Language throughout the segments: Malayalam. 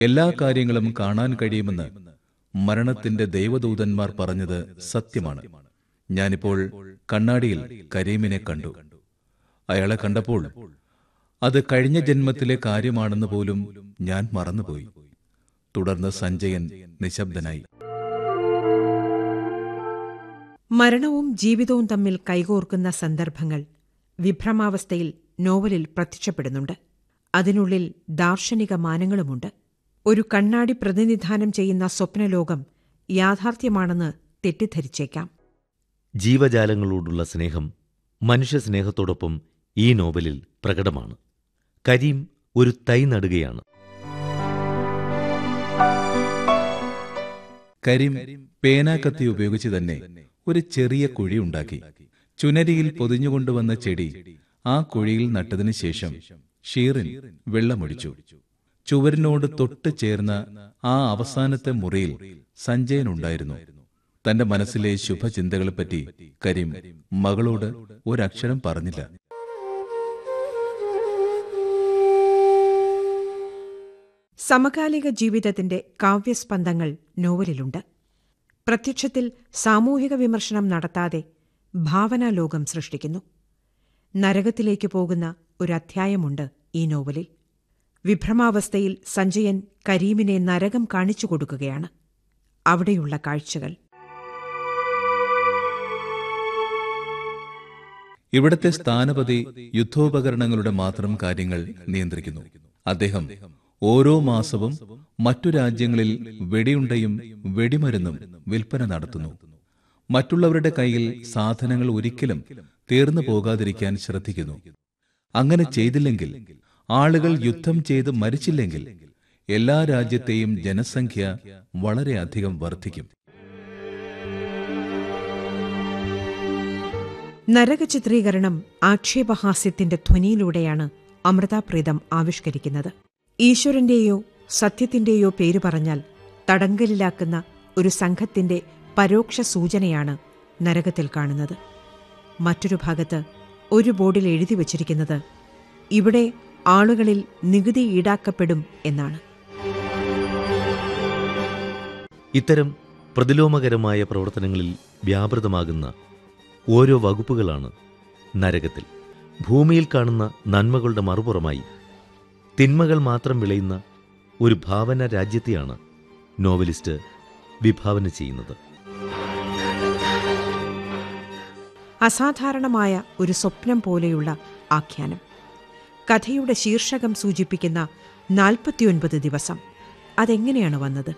എല്ലാ കാര്യങ്ങളും കാണാൻ കഴിയുമെന്ന് മരണത്തിന്റെ ദൈവദൂതന്മാർ പറഞ്ഞത് സത്യമാണ് ഞാനിപ്പോൾ കണ്ണാടിയിൽ കരീമിനെ കണ്ടു അയാളെ കണ്ടപ്പോൾ അത് കഴിഞ്ഞ ജന്മത്തിലെ കാര്യമാണെന്ന് പോലും ഞാൻ മറന്നുപോയി തുടർന്ന് സഞ്ജയൻ നിശബ്ദനായി മരണവും ജീവിതവും തമ്മിൽ കൈകോർക്കുന്ന സന്ദർഭങ്ങൾ വിഭ്രമാവസ്ഥയിൽ നോവലിൽ പ്രത്യക്ഷപ്പെടുന്നുണ്ട് അതിനുള്ളിൽ ദാർശനിക മാനങ്ങളുമുണ്ട് ഒരു കണ്ണാടി പ്രതിനിധാനം ചെയ്യുന്ന സ്വപ്നലോകം യാഥാർത്ഥ്യമാണെന്ന് തെറ്റിദ്ധരിച്ചേക്കാം ജീവജാലങ്ങളോടുള്ള സ്നേഹം മനുഷ്യസ്നേഹത്തോടൊപ്പം ഈ നോവലിൽ പ്രകടമാണ് കരീം ഒരു തൈ നടുകയാണ് കരീം പേനാക്കത്തി ഉപയോഗിച്ച് തന്നെ ഒരു ചെറിയ കുഴി ഉണ്ടാക്കി ചുനരിയിൽ പൊതിഞ്ഞുകൊണ്ടുവന്ന ചെടി ആ കുഴിയിൽ നട്ടതിനു ശേഷം ഷീറിൻ വെള്ളമൊഴിച്ചു ചുവരിനോട് തൊട്ട് ചേർന്ന ആ അവസാനത്തെ മുറിയിൽ സഞ്ജയൻ ഉണ്ടായിരുന്നു തന്റെ മനസ്സിലെ ശുഭചിന്തകളെപ്പറ്റി കരീം മകളോട് ഒരക്ഷരം പറഞ്ഞില്ല സമകാലിക ജീവിതത്തിന്റെ കാവ്യസ്പന്ദങ്ങൾ നോവലിലുണ്ട് പ്രത്യക്ഷത്തിൽ സാമൂഹിക വിമർശനം നടത്താതെ ഭാവനാലോകം സൃഷ്ടിക്കുന്നു നരകത്തിലേക്ക് പോകുന്ന ഒരു അധ്യായമുണ്ട് ഈ നോവലിൽ വിഭ്രമാവസ്ഥയിൽ സഞ്ജയൻ കരീമിനെ നരകം കാണിച്ചു കൊടുക്കുകയാണ് അവിടെയുള്ള കാഴ്ചകൾ ഇവിടത്തെ സ്ഥാനപതി യുദ്ധോപകരണങ്ങളുടെ മാത്രം കാര്യങ്ങൾ നിയന്ത്രിക്കുന്നു അദ്ദേഹം ഓരോ മാസവും മറ്റു രാജ്യങ്ങളിൽ വെടിയുണ്ടയും വെടിമരുന്നും വിൽപ്പന നടത്തുന്നു മറ്റുള്ളവരുടെ കയ്യിൽ സാധനങ്ങൾ ഒരിക്കലും തീർന്നു പോകാതിരിക്കാൻ ശ്രദ്ധിക്കുന്നു അങ്ങനെ ചെയ്തില്ലെങ്കിൽ ആളുകൾ യുദ്ധം ചെയ്ത് മരിച്ചില്ലെങ്കിൽ എല്ലാ രാജ്യത്തെയും ജനസംഖ്യ വളരെയധികം വർദ്ധിക്കും നരക ചിത്രീകരണം ആക്ഷേപഹാസ്യത്തിന്റെ ധ്വനിയിലൂടെയാണ് അമൃതാപ്രീതം ആവിഷ്കരിക്കുന്നത് ഈശ്വരന്റെയോ സത്യത്തിന്റെയോ പേര് പറഞ്ഞാൽ തടങ്കലിലാക്കുന്ന ഒരു സംഘത്തിന്റെ പരോക്ഷ സൂചനയാണ് നരകത്തിൽ കാണുന്നത് മറ്റൊരു ഭാഗത്ത് ഒരു ബോർഡിൽ എഴുതി വച്ചിരിക്കുന്നത് ഇവിടെ ആളുകളിൽ നികുതി ഈടാക്കപ്പെടും എന്നാണ് ഇത്തരം പ്രതിലോമകരമായ പ്രവർത്തനങ്ങളിൽ വ്യാപൃതമാകുന്ന ഓരോ വകുപ്പുകളാണ് നരകത്തിൽ ഭൂമിയിൽ കാണുന്ന നന്മകളുടെ മറുപുറമായി തിന്മകൾ മാത്രം വിളയുന്ന ഒരു ഭാവന രാജ്യത്തെയാണ് നോവലിസ്റ്റ് വിഭാവന ചെയ്യുന്നത് അസാധാരണമായ ഒരു സ്വപ്നം പോലെയുള്ള ആഖ്യാനം കഥയുടെ ശീർഷകം സൂചിപ്പിക്കുന്ന നാൽപ്പത്തിയൊൻപത് ദിവസം അതെങ്ങനെയാണ് വന്നത്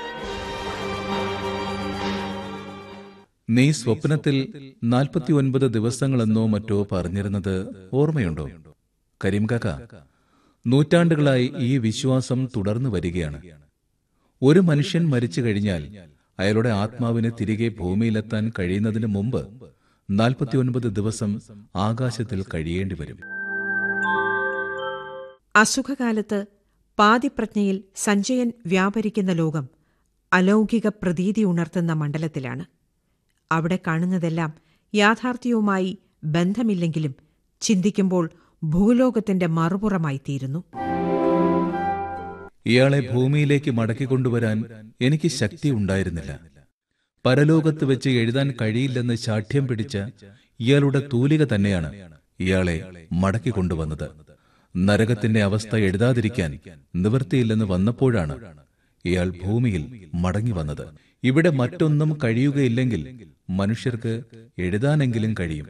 നീ സ്വപ്നത്തിൽ നാൽപ്പത്തിയൊൻപത് ദിവസങ്ങളെന്നോ മറ്റോ പറഞ്ഞിരുന്നത് ഓർമ്മയുണ്ടോ കരീം കാക്ക നൂറ്റാണ്ടുകളായി ഈ വിശ്വാസം തുടർന്നു വരികയാണ് ഒരു മനുഷ്യൻ മരിച്ചു കഴിഞ്ഞാൽ അയാളുടെ ആത്മാവിന് തിരികെ ഭൂമിയിലെത്താൻ കഴിയുന്നതിന് മുമ്പ് നാൽപ്പത്തിയൊൻപത് ദിവസം ആകാശത്തിൽ കഴിയേണ്ടി വരും അസുഖകാലത്ത് പാതിപ്രജ്ഞയിൽ സഞ്ജയൻ വ്യാപരിക്കുന്ന ലോകം അലൗകിക പ്രതീതി ഉണർത്തുന്ന മണ്ഡലത്തിലാണ് അവിടെ കാണുന്നതെല്ലാം യാഥാർത്ഥ്യവുമായി ബന്ധമില്ലെങ്കിലും ചിന്തിക്കുമ്പോൾ ഭൂലോകത്തിന്റെ മറുപുറമായി തീരുന്നു ഇയാളെ ഭൂമിയിലേക്ക് മടക്കിക്കൊണ്ടുവരാൻ എനിക്ക് ശക്തി ഉണ്ടായിരുന്നില്ല പരലോകത്ത് വെച്ച് എഴുതാൻ കഴിയില്ലെന്ന് ശാഠ്യം പിടിച്ച ഇയാളുടെ തൂലിക തന്നെയാണ് ഇയാളെ മടക്കിക്കൊണ്ടുവന്നത് നരകത്തിന്റെ അവസ്ഥ എഴുതാതിരിക്കാൻ നിവൃത്തിയില്ലെന്ന് വന്നപ്പോഴാണ് ഇയാൾ ഭൂമിയിൽ മടങ്ങി വന്നത് ഇവിടെ മറ്റൊന്നും കഴിയുകയില്ലെങ്കിൽ മനുഷ്യർക്ക് എഴുതാനെങ്കിലും കഴിയും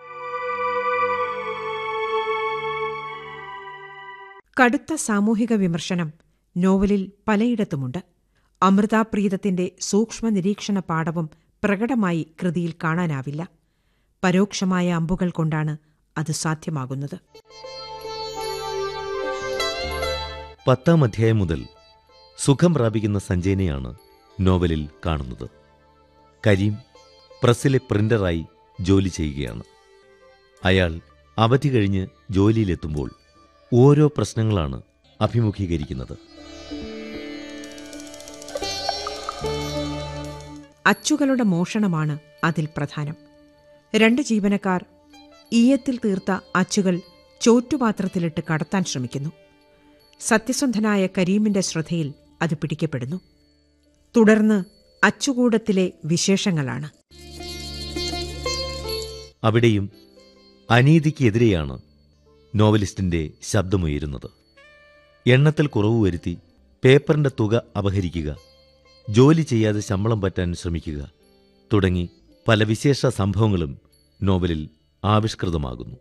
കടുത്ത സാമൂഹിക വിമർശനം നോവലിൽ പലയിടത്തുമുണ്ട് അമൃതാപ്രീതത്തിന്റെ സൂക്ഷ്മ നിരീക്ഷണ പാഠവും പ്രകടമായി കൃതിയിൽ കാണാനാവില്ല പരോക്ഷമായ അമ്പുകൾ കൊണ്ടാണ് അത് സാധ്യമാകുന്നത് പത്താം അധ്യായം മുതൽ സുഖം പ്രാപിക്കുന്ന സഞ്ജയനെയാണ് നോവലിൽ കാണുന്നത് കരീം പ്രസ്സിലെ പ്രിന്ററായി ജോലി ചെയ്യുകയാണ് അയാൾ അവധി കഴിഞ്ഞ് ജോലിയിലെത്തുമ്പോൾ ഓരോ പ്രശ്നങ്ങളാണ് അഭിമുഖീകരിക്കുന്നത് അച്ചുകളുടെ മോഷണമാണ് അതിൽ പ്രധാനം രണ്ട് ജീവനക്കാർ ഈയത്തിൽ തീർത്ത അച്ചുകൾ ചോറ്റുപാത്രത്തിലിട്ട് കടത്താൻ ശ്രമിക്കുന്നു സത്യസന്ധനായ കരീമിന്റെ ശ്രദ്ധയിൽ അത് പിടിക്കപ്പെടുന്നു തുടർന്ന് അച്ചുകൂടത്തിലെ വിശേഷങ്ങളാണ് അവിടെയും അനീതിക്കെതിരെയാണ് നോവലിസ്റ്റിന്റെ ശബ്ദമുയരുന്നത് എണ്ണത്തിൽ കുറവ് വരുത്തി പേപ്പറിന്റെ തുക അപഹരിക്കുക ജോലി ചെയ്യാതെ ശമ്പളം പറ്റാൻ ശ്രമിക്കുക തുടങ്ങി പല വിശേഷ സംഭവങ്ങളും നോവലിൽ ആവിഷ്കൃതമാകുന്നു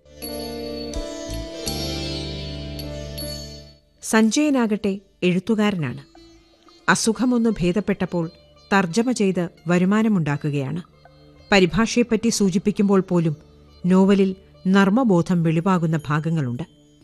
സഞ്ജയനാകട്ടെ എഴുത്തുകാരനാണ് അസുഖമൊന്ന് ഭേദപ്പെട്ടപ്പോൾ തർജ്ജമ ചെയ്ത് വരുമാനമുണ്ടാക്കുകയാണ് പരിഭാഷയെപ്പറ്റി സൂചിപ്പിക്കുമ്പോൾ പോലും നോവലിൽ നർമ്മബോധം വെളിവാകുന്ന ഭാഗങ്ങളുണ്ട്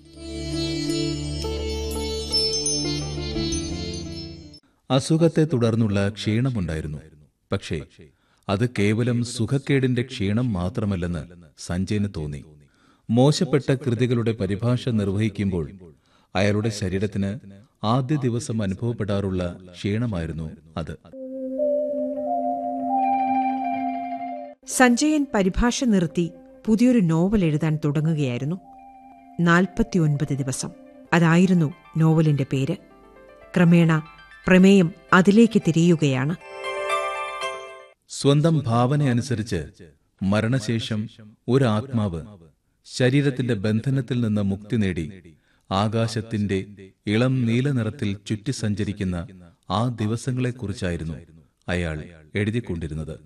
അസുഖത്തെ തുടർന്നുള്ള ക്ഷീണമുണ്ടായിരുന്നു പക്ഷേ അത് കേവലം സുഖക്കേടിന്റെ ക്ഷീണം മാത്രമല്ലെന്ന് സഞ്ജയന് തോന്നി മോശപ്പെട്ട കൃതികളുടെ പരിഭാഷ നിർവഹിക്കുമ്പോൾ അയാളുടെ ശരീരത്തിന് ആദ്യ ദിവസം അനുഭവപ്പെടാറുള്ള ക്ഷീണമായിരുന്നു അത് സഞ്ജയൻ പരിഭാഷ നിർത്തി പുതിയൊരു നോവൽ എഴുതാൻ തുടങ്ങുകയായിരുന്നു നാൽപ്പത്തിയൊൻപത് ദിവസം അതായിരുന്നു നോവലിന്റെ പേര് ക്രമേണ പ്രമേയം അതിലേക്ക് തിരിയുകയാണ് സ്വന്തം ഭാവനയനുസരിച്ച് മരണശേഷം ഒരു ആത്മാവ് ശരീരത്തിന്റെ ബന്ധനത്തിൽ നിന്ന് മുക്തി നേടി ആകാശത്തിന്റെ ഇളം നീല നിറത്തിൽ ചുറ്റി സഞ്ചരിക്കുന്ന ആ ദിവസങ്ങളെക്കുറിച്ചായിരുന്നു അയാൾ എഴുതിക്കൊണ്ടിരുന്നത്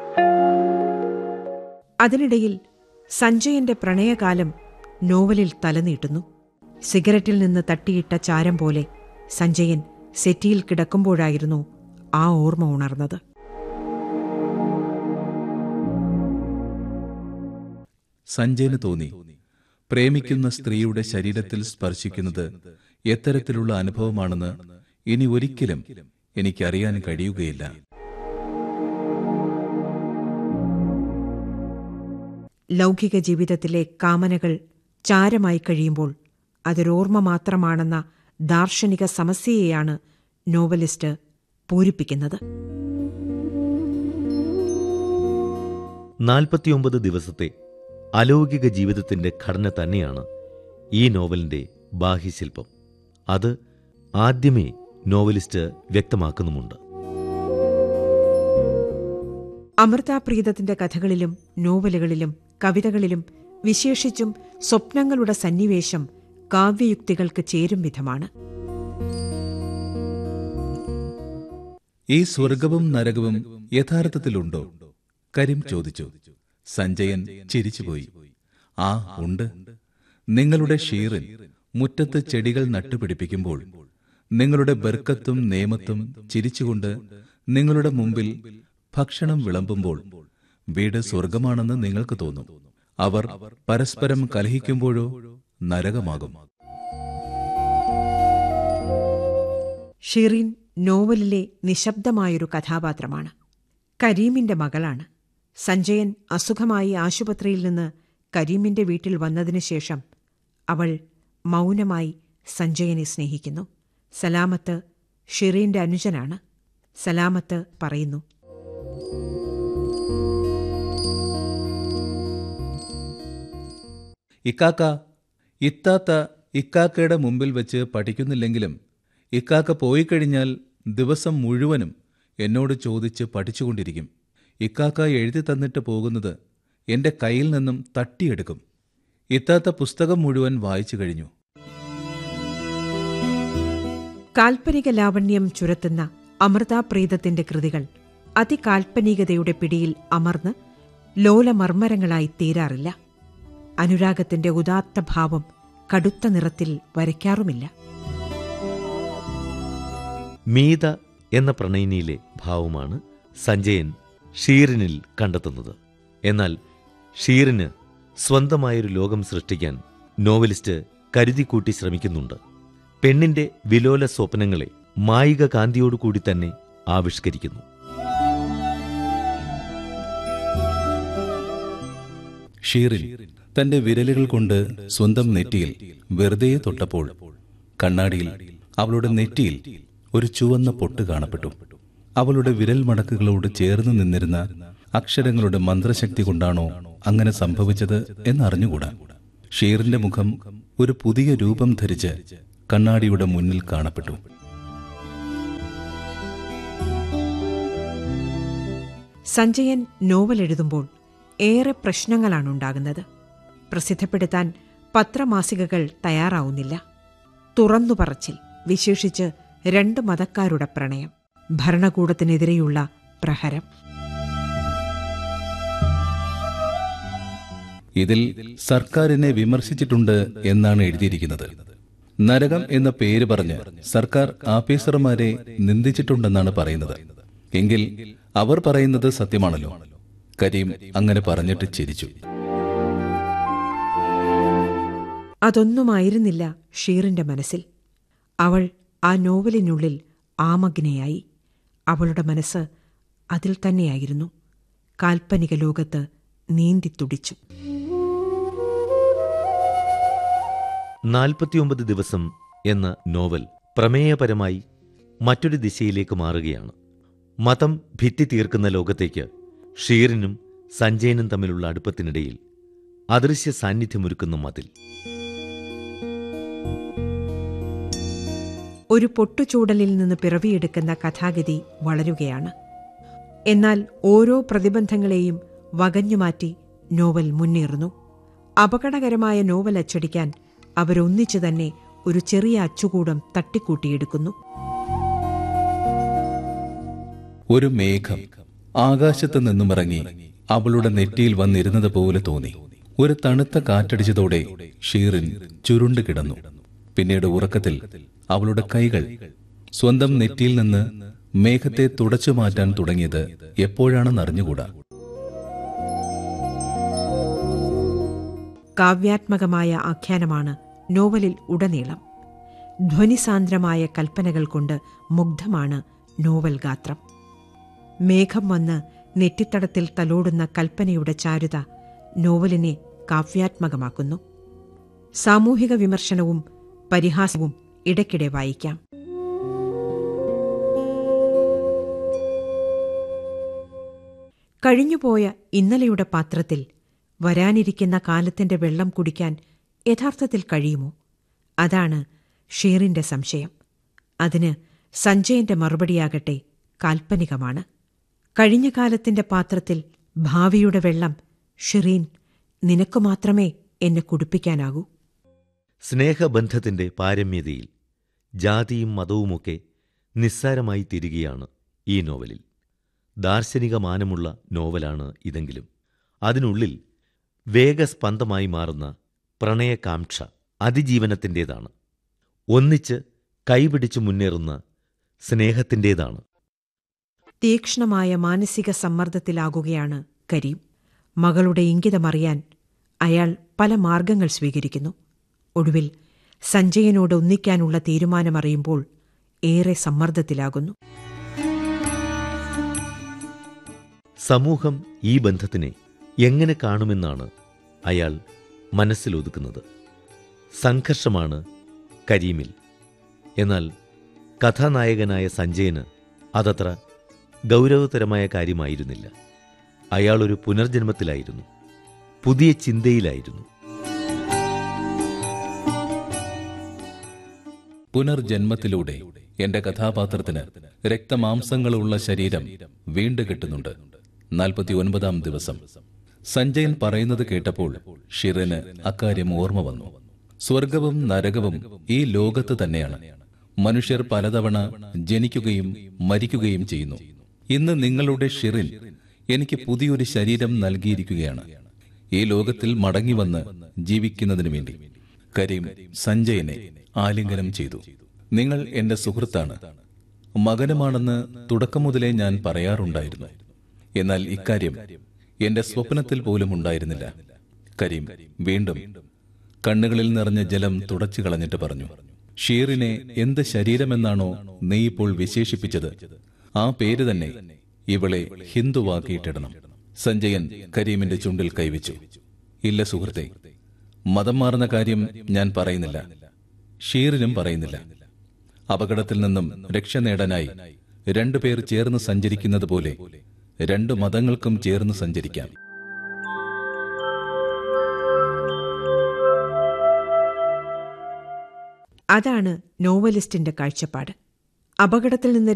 അതിനിടയിൽ സഞ്ജയന്റെ പ്രണയകാലം നോവലിൽ തലനീട്ടുന്നു സിഗരറ്റിൽ നിന്ന് തട്ടിയിട്ട ചാരം പോലെ സഞ്ജയൻ സെറ്റിയിൽ കിടക്കുമ്പോഴായിരുന്നു ആ ഓർമ്മ ഉണർന്നത് സഞ്ജയന് തോന്നി പ്രേമിക്കുന്ന സ്ത്രീയുടെ ശരീരത്തിൽ സ്പർശിക്കുന്നത് എത്തരത്തിലുള്ള അനുഭവമാണെന്ന് ഇനി ഒരിക്കലും എനിക്കറിയാൻ കഴിയുകയില്ല ലൗകിക ജീവിതത്തിലെ കാമനകൾ ചാരമായി കഴിയുമ്പോൾ അതൊരോർമ്മ മാത്രമാണെന്ന ദാർശനിക സമസ്യയെയാണ് നോവലിസ്റ്റ് പൂരിപ്പിക്കുന്നത് നാൽപ്പത്തിയൊമ്പത് ദിവസത്തെ അലൗകിക ജീവിതത്തിന്റെ ഘടന തന്നെയാണ് ഈ നോവലിന്റെ ബാഹ്യശില്പം അത് ആദ്യമേ നോവലിസ്റ്റ് വ്യക്തമാക്കുന്നുമുണ്ട് അമൃതാപ്രീതത്തിന്റെ കഥകളിലും നോവലുകളിലും കവിതകളിലും വിശേഷിച്ചും സ്വപ്നങ്ങളുടെ സന്നിവേശം കാവ്യയുക്തികൾക്ക് ചേരും വിധമാണ് ഈ സ്വർഗവും നരകവും യഥാർത്ഥത്തിലുണ്ടോ കരീം ചോദിച്ചു സഞ്ജയൻ ചിരിച്ചുപോയി ആ ഉണ്ട് നിങ്ങളുടെ ഷീറിൻ മുറ്റത്ത് ചെടികൾ നട്ടുപിടിപ്പിക്കുമ്പോൾ നിങ്ങളുടെ ബർക്കത്തും നേമത്തും ചിരിച്ചുകൊണ്ട് നിങ്ങളുടെ മുമ്പിൽ ഭക്ഷണം വിളമ്പുമ്പോൾ വീട് സ്വർഗമാണെന്ന് നിങ്ങൾക്ക് തോന്നും അവർ പരസ്പരം കലഹിക്കുമ്പോഴോ നരകമാകും ഷിറീൻ നോവലിലെ നിശബ്ദമായൊരു കഥാപാത്രമാണ് കരീമിന്റെ മകളാണ് സഞ്ജയൻ അസുഖമായി ആശുപത്രിയിൽ നിന്ന് കരീമിന്റെ വീട്ടിൽ വന്നതിനു ശേഷം അവൾ മൗനമായി സഞ്ജയനെ സ്നേഹിക്കുന്നു സലാമത്ത് ഷിറീന്റെ അനുജനാണ് സലാമത്ത് പറയുന്നു ഇക്കാക്ക ഇത്താത്ത ഇക്കാക്കയുടെ മുമ്പിൽ വെച്ച് പഠിക്കുന്നില്ലെങ്കിലും ഇക്കാക്ക പോയി കഴിഞ്ഞാൽ ദിവസം മുഴുവനും എന്നോട് ചോദിച്ച് പഠിച്ചുകൊണ്ടിരിക്കും ഇക്കാക്ക എഴുതി തന്നിട്ട് പോകുന്നത് എന്റെ കയ്യിൽ നിന്നും തട്ടിയെടുക്കും ഇത്താത്ത പുസ്തകം മുഴുവൻ വായിച്ചു കഴിഞ്ഞു കാൽപ്പനിക ലാവണ്യം ചുരത്തുന്ന അമൃതാപ്രീതത്തിന്റെ കൃതികൾ അതികാൽപ്പനികതയുടെ പിടിയിൽ അമർന്ന് ലോലമർമ്മരങ്ങളായി തീരാറില്ല അനുരാഗത്തിന്റെ ഉദാത്ത ഭാവം കടുത്ത നിറത്തിൽ വരയ്ക്കാറുമില്ല മീത എന്ന പ്രണയിനിയിലെ ഭാവമാണ് സഞ്ജയൻ ഷീറിനിൽ കണ്ടെത്തുന്നത് എന്നാൽ ഷീറിന് സ്വന്തമായൊരു ലോകം സൃഷ്ടിക്കാൻ നോവലിസ്റ്റ് കരുതിക്കൂട്ടി ശ്രമിക്കുന്നുണ്ട് പെണ്ണിന്റെ വിലോല സ്വപ്നങ്ങളെ മായിക കാന്തിയോടുകൂടി തന്നെ ആവിഷ്കരിക്കുന്നു ഷീറിൻ തന്റെ വിരലുകൾ കൊണ്ട് സ്വന്തം നെറ്റിയിൽ വെറുതെ തൊട്ടപ്പോൾ കണ്ണാടിയിൽ അവളുടെ നെറ്റിയിൽ ഒരു ചുവന്ന പൊട്ട് കാണപ്പെട്ടു അവളുടെ വിരൽ മടക്കുകളോട് ചേർന്ന് നിന്നിരുന്ന അക്ഷരങ്ങളുടെ മന്ത്രശക്തി കൊണ്ടാണോ അങ്ങനെ സംഭവിച്ചത് എന്നറിഞ്ഞുകൂടാ ഷീറിന്റെ മുഖം ഒരു പുതിയ രൂപം ധരിച്ച് കണ്ണാടിയുടെ മുന്നിൽ കാണപ്പെട്ടു സഞ്ജയൻ നോവൽ എഴുതുമ്പോൾ ഏറെ പ്രശ്നങ്ങളാണ് ഉണ്ടാകുന്നത് പ്രസിദ്ധപ്പെടുത്താൻ പത്രമാസികകൾ തയ്യാറാവുന്നില്ല തുറന്നു പറച്ചിൽ വിശേഷിച്ച് രണ്ട് മതക്കാരുടെ പ്രണയം ഭരണകൂടത്തിനെതിരെയുള്ള പ്രഹരം ഇതിൽ സർക്കാരിനെ വിമർശിച്ചിട്ടുണ്ട് എന്നാണ് എഴുതിയിരിക്കുന്നത് നരകം എന്ന പേര് പറഞ്ഞ് സർക്കാർ ആഫീസർമാരെ നിന്ദിച്ചിട്ടുണ്ടെന്നാണ് പറയുന്നത് എങ്കിൽ അവർ പറയുന്നത് സത്യമാണല്ലോ കരീം അങ്ങനെ പറഞ്ഞിട്ട് ചിരിച്ചു അതൊന്നുമായിരുന്നില്ല ഷീറിന്റെ മനസ്സിൽ അവൾ ആ നോവലിനുള്ളിൽ ആമഗ്നയായി അവളുടെ മനസ്സ് അതിൽ തന്നെയായിരുന്നു കാൽപ്പനിക ലോകത്ത് നീന്തിത്തുടിച്ചു നാൽപ്പത്തിയൊമ്പത് ദിവസം എന്ന നോവൽ പ്രമേയപരമായി മറ്റൊരു ദിശയിലേക്ക് മാറുകയാണ് മതം ഭിത്തി തീർക്കുന്ന ലോകത്തേക്ക് ഷീറിനും സഞ്ജയനും തമ്മിലുള്ള അടുപ്പത്തിനിടയിൽ അദൃശ്യ സാന്നിധ്യമൊരുക്കുന്ന മതിൽ ഒരു പൊട്ടുചൂടലിൽ നിന്ന് പിറവിയെടുക്കുന്ന കഥാഗതി വളരുകയാണ് എന്നാൽ ഓരോ പ്രതിബന്ധങ്ങളെയും വകഞ്ഞുമാറ്റി നോവൽ മുന്നേറുന്നു അപകടകരമായ നോവൽ അച്ചടിക്കാൻ അവരൊന്നിച്ചു തന്നെ ഒരു ചെറിയ അച്ചുകൂടം തട്ടിക്കൂട്ടിയെടുക്കുന്നു ഒരു മേഘം ആകാശത്ത് നിന്നുമിറങ്ങി അവളുടെ നെറ്റിയിൽ വന്നിരുന്നത് പോലെ തോന്നി ഒരു തണുത്ത കാറ്റടിച്ചതോടെ ഷീറിൻ ചുരുണ്ടു കിടന്നു പിന്നീട് ഉറക്കത്തിൽ അവളുടെ കൈകൾ സ്വന്തം നെറ്റിയിൽ നിന്ന് മേഘത്തെ തുടച്ചു മാറ്റാൻ തുടങ്ങിയത് എപ്പോഴാണെന്ന് അറിഞ്ഞുകൂടാ കാവ്യാത്മകമായ ആഖ്യാനമാണ് നോവലിൽ ഉടനീളം ധ്വനിസാന്ദ്രമായ കൽപ്പനകൾ കൊണ്ട് മുഗ്ധമാണ് നോവൽ ഗാത്രം മേഘം വന്ന് നെറ്റിത്തടത്തിൽ തലോടുന്ന കൽപ്പനയുടെ ചാരുത നോവലിനെ കാവ്യാത്മകമാക്കുന്നു സാമൂഹിക വിമർശനവും പരിഹാസവും ഇടയ്ക്കിടെ വായിക്കാം കഴിഞ്ഞുപോയ ഇന്നലെയുടെ പാത്രത്തിൽ വരാനിരിക്കുന്ന കാലത്തിന്റെ വെള്ളം കുടിക്കാൻ യഥാർത്ഥത്തിൽ കഴിയുമോ അതാണ് ഷീറിന്റെ സംശയം അതിന് സഞ്ജയന്റെ മറുപടിയാകട്ടെ കാൽപ്പനികമാണ് കഴിഞ്ഞ കാലത്തിന്റെ പാത്രത്തിൽ ഭാവിയുടെ വെള്ളം ഷിറീൻ നിനക്കു മാത്രമേ എന്നെ കുടിപ്പിക്കാനാകൂ സ്നേഹബന്ധത്തിന്റെ പാരമ്യതയിൽ ജാതിയും മതവുമൊക്കെ നിസ്സാരമായി തീരുകയാണ് ഈ നോവലിൽ ദാർശനിക മാനമുള്ള നോവലാണ് ഇതെങ്കിലും അതിനുള്ളിൽ വേഗസ്പന്ദമായി മാറുന്ന പ്രണയകാംക്ഷ അതിജീവനത്തിൻ്റേതാണ് ഒന്നിച്ച് കൈപിടിച്ചു മുന്നേറുന്ന സ്നേഹത്തിൻ്റേതാണ് തീക്ഷ്ണമായ മാനസിക സമ്മർദ്ദത്തിലാകുകയാണ് കരീം മകളുടെ ഇംഗിതമറിയാൻ അയാൾ പല മാർഗങ്ങൾ സ്വീകരിക്കുന്നു ഒടുവിൽ സഞ്ജയനോട് ഒന്നിക്കാനുള്ള തീരുമാനമറിയുമ്പോൾ ഏറെ സമ്മർദ്ദത്തിലാകുന്നു സമൂഹം ഈ ബന്ധത്തിനെ എങ്ങനെ കാണുമെന്നാണ് അയാൾ മനസ്സിലൊതുക്കുന്നത് സംഘർഷമാണ് കരീമിൽ എന്നാൽ കഥാനായകനായ സഞ്ജയന് അതത്ര ഗൗരവതരമായ കാര്യമായിരുന്നില്ല അയാളൊരു പുനർജന്മത്തിലായിരുന്നു പുതിയ ചിന്തയിലായിരുന്നു പുനർജന്മത്തിലൂടെ എന്റെ കഥാപാത്രത്തിന് രക്തമാംസങ്ങളുള്ള ശരീരം വീണ്ടു കിട്ടുന്നുണ്ട് നാൽപ്പത്തി ഒൻപതാം ദിവസം സഞ്ജയൻ പറയുന്നത് കേട്ടപ്പോൾ ഷിറിന് അക്കാര്യം ഓർമ്മ വന്നു സ്വർഗവും നരകവും ഈ ലോകത്ത് തന്നെയാണ് മനുഷ്യർ പലതവണ ജനിക്കുകയും മരിക്കുകയും ചെയ്യുന്നു ഇന്ന് നിങ്ങളുടെ ഷിറിൻ എനിക്ക് പുതിയൊരു ശരീരം നൽകിയിരിക്കുകയാണ് ഈ ലോകത്തിൽ മടങ്ങി വന്ന് ജീവിക്കുന്നതിനു വേണ്ടി കരീം സഞ്ജയനെ ആലിംഗനം ചെയ്തു നിങ്ങൾ എന്റെ സുഹൃത്താണ് മകനുമാണെന്ന് തുടക്കം മുതലേ ഞാൻ പറയാറുണ്ടായിരുന്നു എന്നാൽ ഇക്കാര്യം എന്റെ സ്വപ്നത്തിൽ പോലും ഉണ്ടായിരുന്നില്ല കരീം വീണ്ടും കണ്ണുകളിൽ നിറഞ്ഞ ജലം തുടച്ചു കളഞ്ഞിട്ട് പറഞ്ഞു ഷീറിനെ എന്ത് ശരീരമെന്നാണോ നീ ഇപ്പോൾ വിശേഷിപ്പിച്ചത് ആ പേര് തന്നെ ഇവളെ ഹിന്ദുവാക്കിയിട്ടിടണം സഞ്ജയൻ കരീമിന്റെ ചുണ്ടിൽ കൈവച്ചു ഇല്ല സുഹൃത്തെ മതം മാറുന്ന കാര്യം ഞാൻ പറയുന്നില്ല ഷീറിനും പറയുന്നില്ല അപകടത്തിൽ നിന്നും രക്ഷ നേടാനായി രണ്ടുപേർ ചേർന്ന് സഞ്ചരിക്കുന്നത് പോലെ രണ്ടു മതങ്ങൾക്കും ചേർന്ന് സഞ്ചരിക്കാം അതാണ് നോവലിസ്റ്റിന്റെ കാഴ്ചപ്പാട് അപകടത്തിൽ നിന്ന്